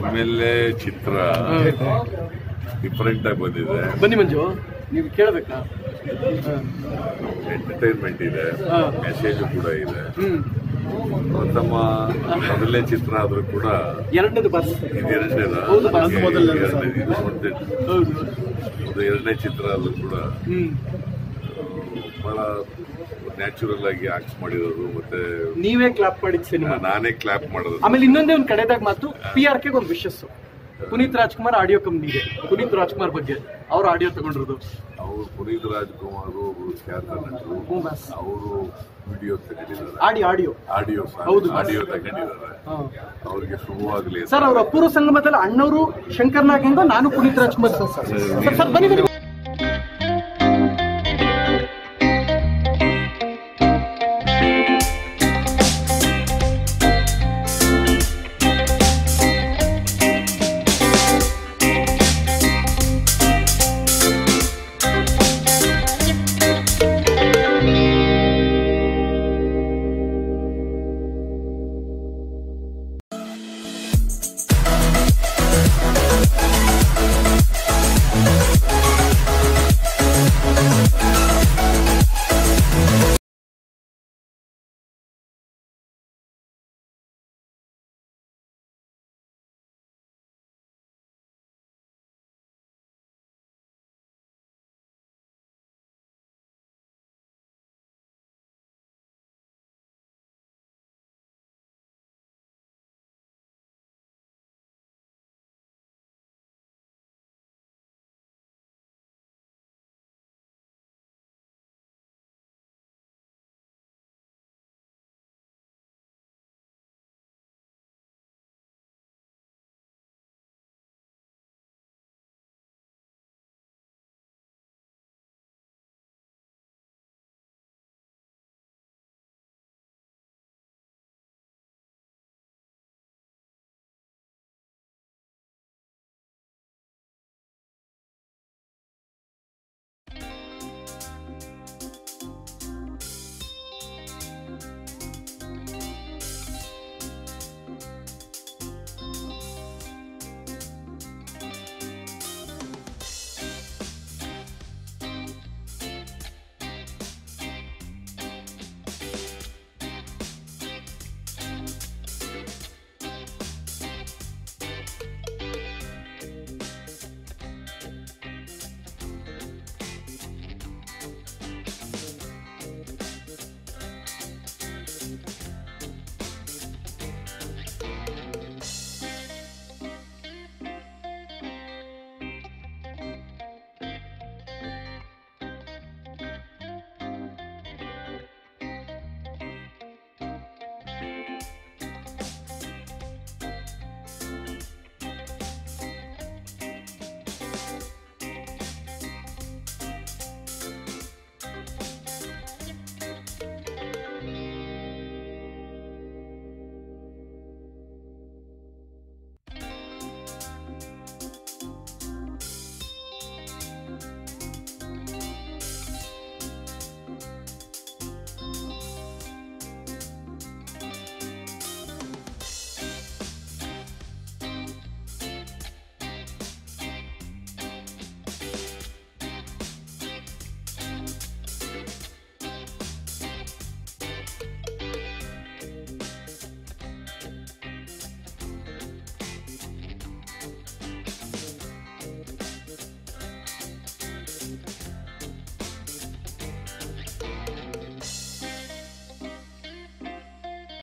M L A ಚಿತ್ರ different ಆಗಿ ಬಂದಿದೆ ಬನ್ನಿ ಮಂಜು ನೀವು ಕೇಳಬೇಕಾ ಎಂಟರ್ಟೈನ್ಮೆಂಟ್ ಇದೆ ಹಾ. ಮೆಸೇಜ್ ಕೂಡ ಇದೆ ಹ್ಮ್ ಪ್ರಥಮ ಮೊದಲನೇ ಚಿತ್ರ ಆದ್ರೂ ಕೂಡ ಎರಡನೇದು ಬಸ್ ಇದು ಎರಡನೇದ ಹೌದು, ಅದು ಮೊದಲನೇ ಇದು ಮೊದಲನೇ ಹೌದು ಅದು ಎರಡನೇ ಚಿತ್ರ ಆದ್ರೂ ಕೂಡ ಹ್ಮ್ ಬಹಳ ನ್ಯಾಚುರಲ್ ಆಗಿ ಆಕ್ಟ್ ಮಾಡಿರೋದು ಮತ್ತೆ ನೀವೇ ಕ್ಲಾಪ್ ಮಾಡಿದ ಸಿನಿಮಾ ನಾನೇ ಕ್ಲಾಪ್ ಮಾಡೋದು ಆಮೇಲೆ ಇನ್ನೊಂದೇ ಒಂದು ಕಡೆದಾಗ ಮಾತು ಪಿ ಆರ್ ಕೆ ಒಂದು ವಿಶಸ್ ಪುನೀತ್ ರಾಜ್ಕುಮಾರ್ ಆಡಿಯೋ ಕಂಪ್ನಿಗೆ ಪುನೀತ್ ರಾಜ್ಕುಮಾರ್ ಬಗ್ಗೆ ಅವ್ರು ಆಡಿಯೋ ತಗೊಂಡಿರೋದು ಅವರು ಪುನೀತ್ ರಾಜ್ಕುಮಾರ್ ಒಬ್ರು ಖ್ಯಾತ ನಟರು ಹ್ಞೂ ಬಸ್ ಅವರು ವಿಡಿಯೋ ತಗೊಂಡಿದ್ದಾರೆ ಆಡಿ ಆಡಿಯೋ ಆಡಿಯೋ ಹೌದು. ಆಡಿಯೋ ತಗೊಂಡಿದ್ದಾರೆ ಅವ್ರಿಗೆ ಶುಭವಾಗಲಿ ಸರ್ ಅವ್ರ ಅಪೂರ್ವ ಸಂಗಮದಲ್ಲಿ ಅಣ್ಣವರು ಶಂಕರ್ ನಾಗ್ ಹೆಂಗೋ ನಾನು Puneeth Rajkumar sir sir sir ಬನ್ನಿ ಬನ್ನಿ